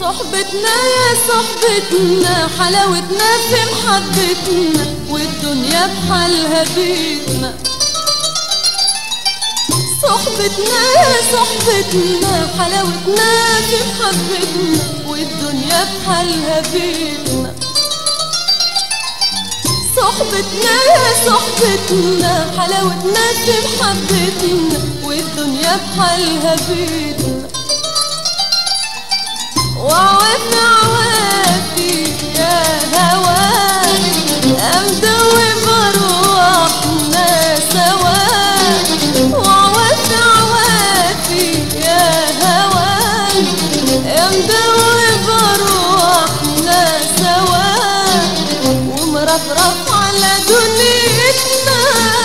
صحبتنا يا صحبتنا حلاوتنا في محبتنا والدنيا بحالها بيتنا صحبتنا يا صحبتنا حلاوتنا في محبتنا والدنيا بحالها بيتنا صحبتنا يا صحبتنا حلاوتنا في محبتنا والدنيا بحالها بيتنا وعوافي عوافي يا هواني أمدوي بروحنا سوا وعوافي عوافي يا هواني أمدوي بروحنا سوا ومرفرف على دنيتنا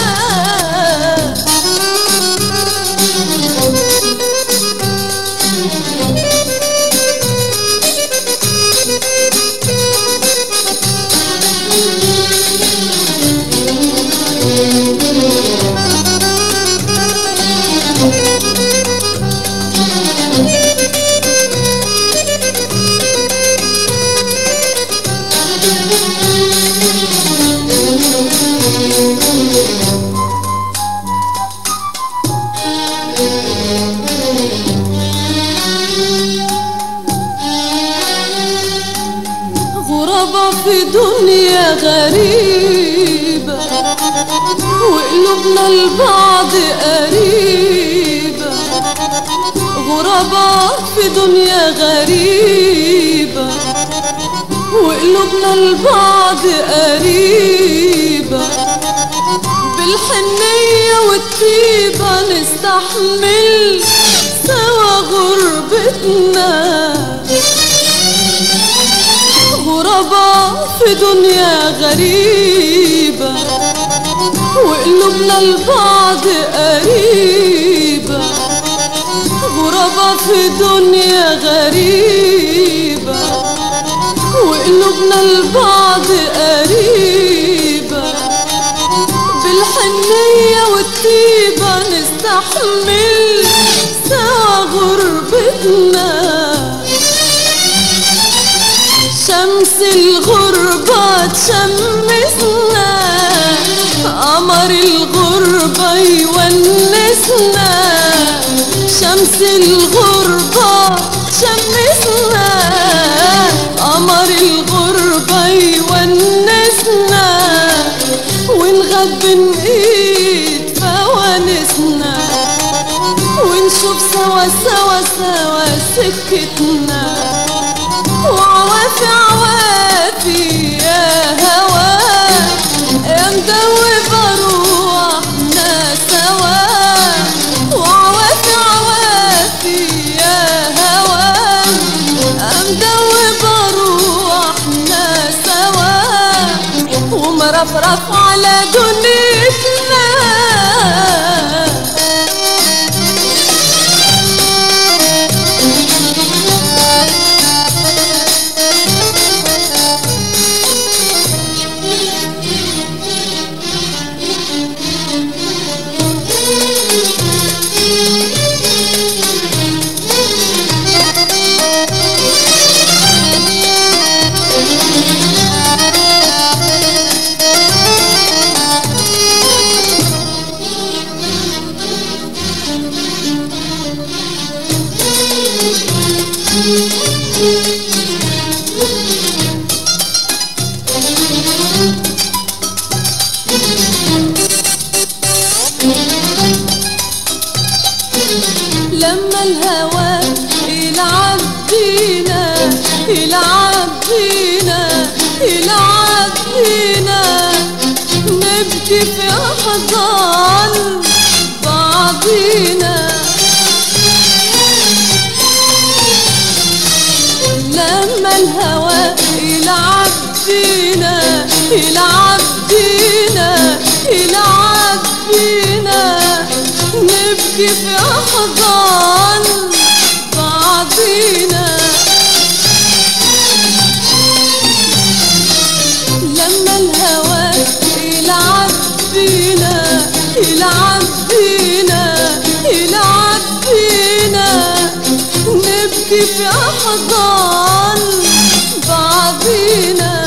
غربة في دنيا غريبة وقلوبنا لبعض قريبة غربة في دنيا غريبة وقلوبنا لبعض قريبة بالحنية والطيبة نستحمل سوا غربتنا غربة في دنيا غريبة وقلوبنا لبعض قريبة غربة في دنيا غريبة وقلوبنا لبعض قريبة بالحنية والطيبة نستحمل سوا غربتنا شمس الغربة تشمسنا قمر الغربة يونسنا شمس الغربة تشمسنا قمر الغربة يونسنا ونغب ايد فوانسنا ونشوف سوا سوا سوا سكتنا وعوافي عوافي يا هوا يا مدوب روحنا سوا وعوافي عوافي يا هوا يا مدوب روحنا سوا ومرفرف على دنيتنا لما الهوى يلعب بينا يلعب بينا يلعب بينا نبكي في أحضان بعضينا لما الهوى يلعب بينا يلعب بينا يلعب بينا نبكي في أحضان بعضينا لما الهوى يلعب بينا يلعب بينا يلعب بينا نبكي نبكي في أحضان بعضينا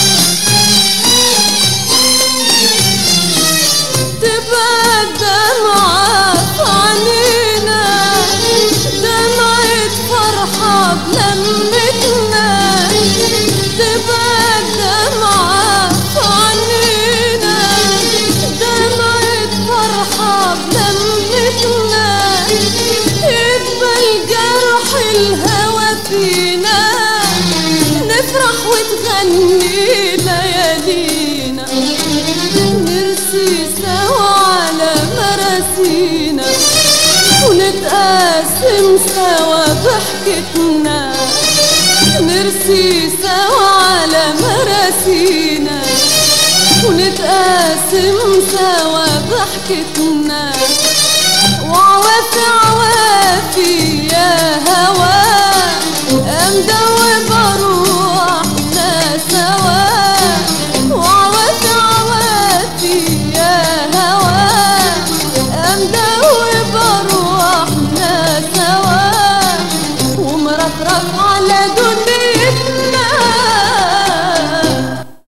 تبقى الدمعة في عينينا دمعة فرحة بلمتنا تبقى الدمعة في عينينا دمعة فرحة بلمتنا يبقى الجرح الهوى فينا نفرح وتغني ليالينا نرسي سوا على مراسينا ونتقاسم سوا ضحكتنا نرسي سوا على مراسينا ونتقاسم سوا ضحكتنا